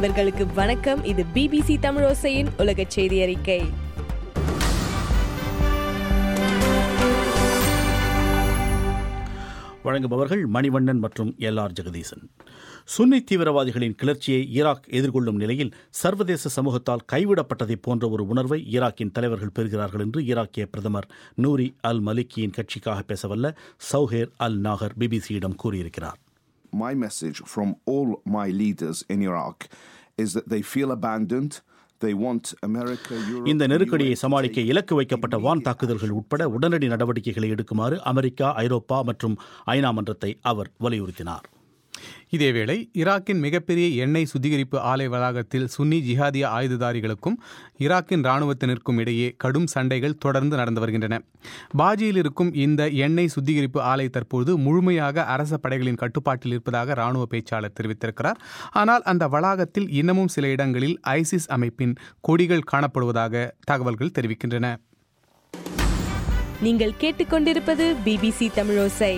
நண்பர்களுக்கு வணக்கம் இது பிபிசி தமிழோசையின் உலக செய்தி அறிக்கை வழங்குபவர்கள் மணிவண்ணன் மற்றும் எல் ஆர் ஜெகதீசன் சுன்னி தீவிரவாதிகளின் கிளர்ச்சியை ஈராக் எதிர்கொள்ளும் நிலையில் சர்வதேச சமூகத்தால் கைவிடப்பட்டதைப் போன்ற ஒரு உணர்வை ஈராக்கின் தலைவர்கள் பெறுகிறார்கள் என்று ஈராக்கிய பிரதமர் நூரி அல் மலிக்கியின் கட்சிக்காக பேசவல்ல சௌஹேர் அல் நாகர் பிபிசியிடம் கூறியிருக்கிறார் My message from all my leaders in Iraq is that they feel abandoned. They want America, Europe, இந்த நெருக்கடியை US to சமாளிக்க take இலக்கு வைக்கப்பட்ட வான் தாக்குதல்கள் உட்பட உடனடி நடவடிக்கைகளை எடுக்குமாறு அமெரிக்கா ஐரோப்பா மற்றும் ஐநா மன்றத்தை அவர் வலியுறுத்தினார் இதேவேளை ஈராக்கின் மிகப்பெரிய எண்ணெய் சுத்திகரிப்பு ஆலை வளாகத்தில் சுன்னி ஜிஹாதிய ஆயுததாரிகளுக்கும் ஈராக்கின் இராணுவத்தினருக்கும் இடையே கடும் சண்டைகள் தொடர்ந்து நடந்து வருகின்றன பாஜியில் இருக்கும் இந்த எண்ணெய் சுத்திகரிப்பு ஆலை தற்போது முழுமையாக அரச படைகளின் கட்டுப்பாட்டில் இருப்பதாக இராணுவ பேச்சாளர் தெரிவித்திருக்கிறார் ஆனால் அந்த வளாகத்தில் இன்னமும் சில இடங்களில் ஐசிஸ் அமைப்பின் கொடிகள் காணப்படுவதாக தகவல்கள் தெரிவிக்கின்றன நீங்கள் கேட்டுக்கொண்டிருப்பது பிபிசி தமிழோசை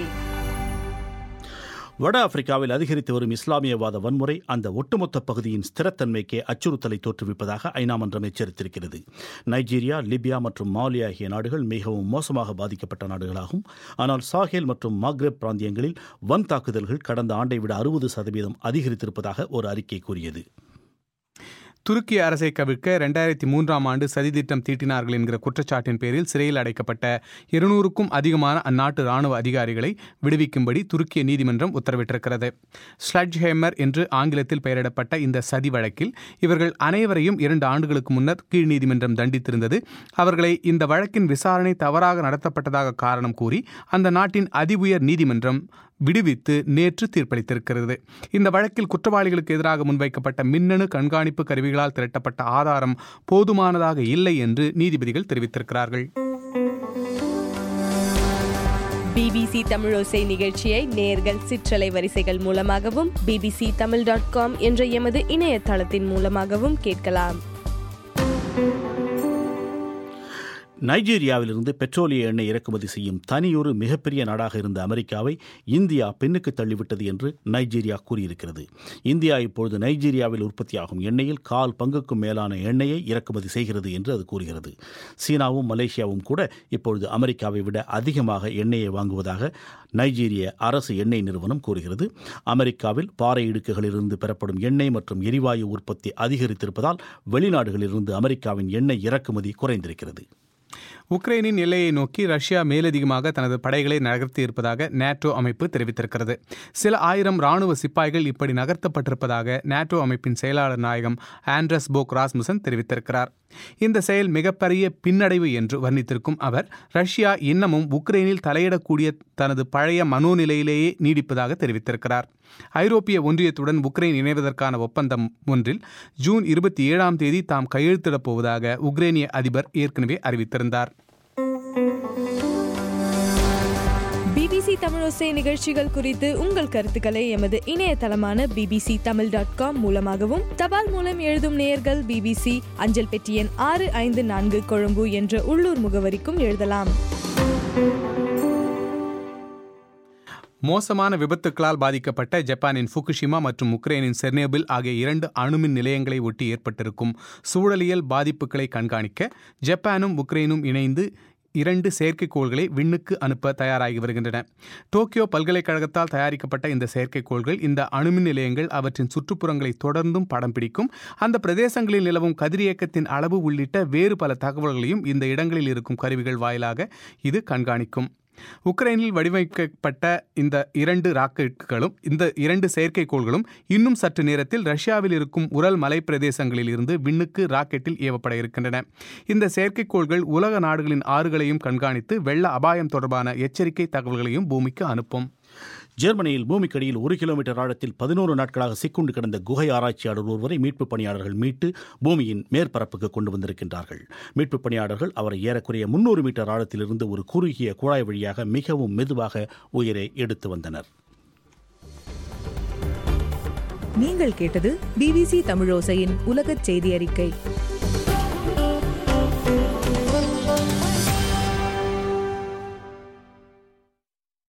வட ஆப்பிரிக்காவில் அதிகரித்து வரும் இஸ்லாமியவாத வன்முறை அந்த ஒட்டுமொத்த பகுதியின் ஸ்திரத்தன்மைக்கே அச்சுறுத்தலை தோற்றுவிப்பதாக ஐநா மன்றம் எச்சரித்திருக்கிறது நைஜீரியா லிபியா மற்றும் மாலி ஆகிய நாடுகள் மிகவும் மோசமாக பாதிக்கப்பட்ட நாடுகளாகும் ஆனால் சாஹேல் மற்றும் மாக்ரெப் பிராந்தியங்களில் வன் தாக்குதல்கள் கடந்த ஆண்டை விட அறுபது சதவீதம் அதிகரித்திருப்பதாக ஒரு அறிக்கை கூறியது துருக்கி அரசை கவிழ்க்க ரெண்டாயிரத்தி மூன்றாம் ஆண்டு சதித்திட்டம் தீட்டினார்கள் என்கிற குற்றச்சாட்டின் பேரில் சிறையில் அடைக்கப்பட்ட இருநூறுக்கும் அதிகமான அந்நாட்டு ராணுவ அதிகாரிகளை விடுவிக்கும்படி துருக்கிய நீதிமன்றம் உத்தரவிட்டிருக்கிறது ஸ்லட்ஜ் ஹேமர் என்று ஆங்கிலத்தில் பெயரிடப்பட்ட இந்த சதி வழக்கில் இவர்கள் அனைவரையும் இரண்டு ஆண்டுகளுக்கு முன்னர் கீழ் நீதிமன்றம் தண்டித்திருந்தது அவர்களை இந்த வழக்கின் விசாரணை தவறாக நடத்தப்பட்டதாக காரணம் கூறி அந்த நாட்டின் அதிஉயர் நீதிமன்றம் விடுவித்து நேற்று தீர்ப்பளித்திருக்கிறது இந்த வழக்கில் குற்றவாளிகளுக்கு எதிராக முன்வைக்கப்பட்ட மின்னணு கண்காணிப்பு கருவிகளால் திரட்டப்பட்ட ஆதாரம் போதுமானதாக இல்லை என்று நீதிபதிகள் தெரிவித்திருக்கிறார்கள் பிபிசி தமிழோசை நிகழ்ச்சியை நேர்கள் சிற்றலை வரிசைகள் மூலமாகவும் பிபிசி தமிழ் டாட் காம் என்ற எமது இணையதளத்தின் மூலமாகவும் கேட்கலாம் நைஜீரியாவிலிருந்து பெட்ரோலிய எண்ணெய் இறக்குமதி செய்யும் தனியொரு மிகப்பெரிய நாடாக இருந்த அமெரிக்காவை இந்தியா பின்னுக்கு தள்ளிவிட்டது என்று நைஜீரியா கூறியிருக்கிறது இந்தியா இப்பொழுது நைஜீரியாவில் உற்பத்தியாகும் எண்ணெயில் கால் பங்குக்கும் மேலான எண்ணெயை இறக்குமதி செய்கிறது என்று அது கூறுகிறது சீனாவும் மலேசியாவும் கூட இப்பொழுது அமெரிக்காவை விட அதிகமாக எண்ணெயை வாங்குவதாக நைஜீரிய அரசு எண்ணெய் நிறுவனம் கூறுகிறது அமெரிக்காவில் பாறை இடுக்குகளிலிருந்து பெறப்படும் எண்ணெய் மற்றும் எரிவாயு உற்பத்தி அதிகரித்திருப்பதால் வெளிநாடுகளிலிருந்து அமெரிக்காவின் எண்ணெய் இறக்குமதி குறைந்திருக்கிறது உக்ரைனின் எல்லையை நோக்கி ரஷ்யா மேலதிகமாக தனது படைகளை நகர்த்தி இருப்பதாக நேட்டோ அமைப்பு தெரிவித்திருக்கிறது சில ஆயிரம் ராணுவ சிப்பாய்கள் இப்படி நகர்த்தப்பட்டிருப்பதாக நேட்டோ அமைப்பின் செயலாளர் நாயகம் ஆண்ட்ரஸ் போக் ராஸ்முசன் தெரிவித்திருக்கிறார் இந்த செயல் மிகப்பெரிய பின்னடைவு என்று வர்ணித்திருக்கும் அவர் ரஷ்யா இன்னமும் உக்ரைனில் தலையிடக்கூடிய தனது பழைய மனோநிலையிலேயே நீடிப்பதாக தெரிவித்திருக்கிறார் ஐரோப்பிய ஒன்றியத்துடன் உக்ரைன் இணைவதற்கான ஒப்பந்தம் ஒன்றில் ஜூன் இருபத்தி ஏழாம் தேதி தாம் கையெழுத்திடப் போவதாக உக்ரைனிய அதிபர் ஏற்கனவே அறிவித்திருந்தார் பிபிசி தமிழோசை நிகழ்ச்சிகள் குறித்து உங்கள் கருத்துக்களை எமது இணையதளமான பிபிசி தமிழ் டாட் காம் மூலமாகவும் தபால் மூலம் எழுதும் நேயர்கள் பிபிசி அஞ்சல் பெட்டி எண் ஆறு ஐந்து நான்கு கொழும்பு என்ற உள்ளூர் முகவரிக்கும் எழுதலாம் மோசமான விபத்துக்களால் பாதிக்கப்பட்ட ஜப்பானின் ஃபுகுஷிமா மற்றும் உக்ரைனின் செர்னேபில் ஆகிய இரண்டு அணுமின் நிலையங்களை ஒட்டி ஏற்பட்டிருக்கும் சூழலியல் பாதிப்புகளை கண்காணிக்க ஜப்பானும் உக்ரைனும் இணைந்து இரண்டு செயற்கைக்கோள்களை விண்ணுக்கு அனுப்ப தயாராகி வருகின்றன டோக்கியோ பல்கலைக்கழகத்தால் தயாரிக்கப்பட்ட இந்த செயற்கைக்கோள்கள் இந்த அணுமின் நிலையங்கள் அவற்றின் சுற்றுப்புறங்களை தொடர்ந்தும் படம் பிடிக்கும் அந்த பிரதேசங்களில் நிலவும் கதிரியக்கத்தின் அளவு உள்ளிட்ட வேறு பல தகவல்களையும் இந்த இடங்களில் இருக்கும் கருவிகள் வாயிலாக இது கண்காணிக்கும் உக்ரைனில் வடிவமைக்கப்பட்ட இந்த இரண்டு ராக்கெட்டுகளும் இந்த இரண்டு செயற்கைக்கோள்களும் இன்னும் சற்று நேரத்தில் ரஷ்யாவில் இருக்கும் உரல் மலை பிரதேசங்களில் இருந்து விண்ணுக்கு ராக்கெட்டில் ஏவப்பட இருக்கின்றன இந்த செயற்கைக்கோள்கள் உலக நாடுகளின் ஆறுகளையும் கண்காணித்து வெள்ள அபாயம் தொடர்பான எச்சரிக்கை தகவல்களையும் பூமிக்கு அனுப்பும் ஜெர்மனியில் பூமிக்கடியில் ஒரு கிலோமீட்டர் ஆழத்தில் பதினோரு நாட்களாக சிக்குண்டு கிடந்த குகை ஆராய்ச்சியாளர் ஒருவரை மீட்புப் பணியாளர்கள் மீட்டு பூமியின் மேற்பரப்புக்கு கொண்டு வந்திருக்கின்றார்கள் மீட்புப் பணியாளர்கள் அவரை ஏறக்குறைய முன்னூறு மீட்டர் ஆழத்திலிருந்து ஒரு குறுகிய குழாய் வழியாக மிகவும் மெதுவாக உயிரை எடுத்து வந்தனர் நீங்கள் கேட்டது பிபிசி தமிழோசையின் உலகச் செய்தி அறிக்கை